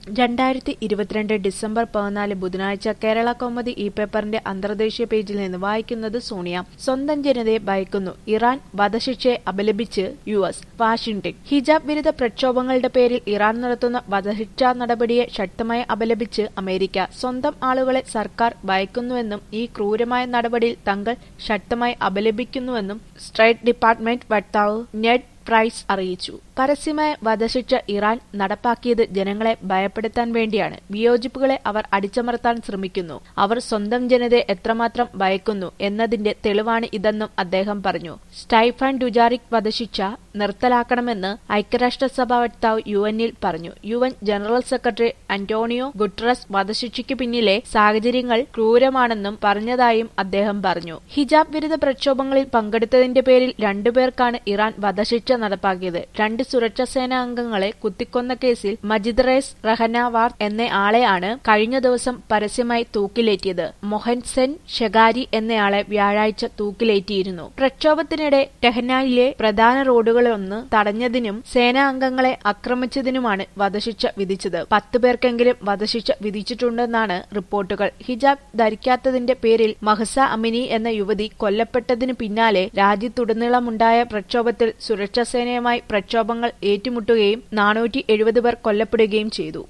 രണ്ടായിരത്തി ഇരുപത്തിരണ്ട് ഡിസംബർ പതിനാല് ബുധനാഴ്ച കേരള കൗമുദി ഇ പേപ്പറിന്റെ അന്തർദേശീയ പേജിൽ നിന്ന് വായിക്കുന്നത് സോണിയ സ്വന്തം ജനതയെ ഭയക്കുന്നു ഇറാൻ വധശിക്ഷയെ അപലപിച്ച് യു എസ് വാഷിംഗ്ടൺ ഹിജാബ് വിരുദ്ധ പ്രക്ഷോഭങ്ങളുടെ പേരിൽ ഇറാൻ നടത്തുന്ന വധശിക്ഷാ നടപടിയെ ശക്തമായി അപലപിച്ച് അമേരിക്ക സ്വന്തം ആളുകളെ സർക്കാർ ഭയക്കുന്നുവെന്നും ഈ ക്രൂരമായ നടപടിയിൽ തങ്ങൾ ശക്തമായി അപലപിക്കുന്നുവെന്നും സ്റ്റേറ്റ് ഡിപ്പാർട്ട്മെന്റ് വക്താവ് നെഡ് പ്രൈസ് അറിയിച്ചു പരസ്യമായ വധശിക്ഷ ഇറാൻ നടപ്പാക്കിയത് ജനങ്ങളെ ഭയപ്പെടുത്താൻ വേണ്ടിയാണ് വിയോജിപ്പുകളെ അവർ അടിച്ചമർത്താൻ ശ്രമിക്കുന്നു അവർ സ്വന്തം ജനതയെ എത്രമാത്രം ഭയക്കുന്നു എന്നതിന്റെ തെളിവാണ് ഇതെന്നും അദ്ദേഹം പറഞ്ഞു സ്റ്റൈഫാൻ ഡുജാറിക് വധശിക്ഷ നിർത്തലാക്കണമെന്ന് ഐക്യരാഷ്ട്രസഭ വക്താവ് യു എന്നിൽ പറഞ്ഞു U N general secretary Antonio Guterres വധശിക്ഷയ്ക്ക് പിന്നിലെ സാഹചര്യങ്ങൾ ക്രൂരമാണെന്നും പറഞ്ഞതായും അദ്ദേഹം പറഞ്ഞു ഹിജാബ് വിരുദ്ധ പ്രക്ഷോഭങ്ങളിൽ പങ്കെടുത്തതിന്റെ പേരിൽ രണ്ടുപേർക്കാണ് ഇറാൻ വധശിക്ഷ നടപ്പാക്കിയത് രണ്ട് സുരക്ഷാ സേനാ അംഗങ്ങളെ കുത്തിക്കൊന്ന കേസിൽ മജിദ് റേസ് റഹനാവാർ എന്ന ആളെയാണ് കഴിഞ്ഞ ദിവസം പരസ്യമായി തൂക്കിലേറ്റിയത് മൊഹൻസെൻ ഷെഗാരി എന്നയാളെ വ്യാഴാഴ്ച തൂക്കിലേറ്റിയിരുന്നു പ്രക്ഷോഭത്തിനിടെ ടെഹ്നായിലെ പ്രധാന റോഡുകളൊന്ന് തടഞ്ഞതിനും സേനാ അംഗങ്ങളെ ആക്രമിച്ചതിനുമാണ് വധശിക്ഷ വിധിച്ചത് പത്ത് പേർക്കെങ്കിലും വധശിക്ഷ വിധിച്ചിട്ടുണ്ടെന്നാണ് റിപ്പോർട്ടുകൾ ഹിജാബ് ധരിക്കാത്തതിന്റെ പേരിൽ മഹസ അമിനി എന്ന യുവതി കൊല്ലപ്പെട്ടതിനു പിന്നാലെ രാജ്യത്തുടനീളമുണ്ടായ പ്രക്ഷോഭത്തിൽ സുരക്ഷാ സേനയുമായി പ്രക്ഷോഭങ്ങൾ ഏറ്റുമുട്ടുകയും നാനൂറ്റി എഴുപത് പേർ കൊല്ലപ്പെടുകയും ചെയ്തു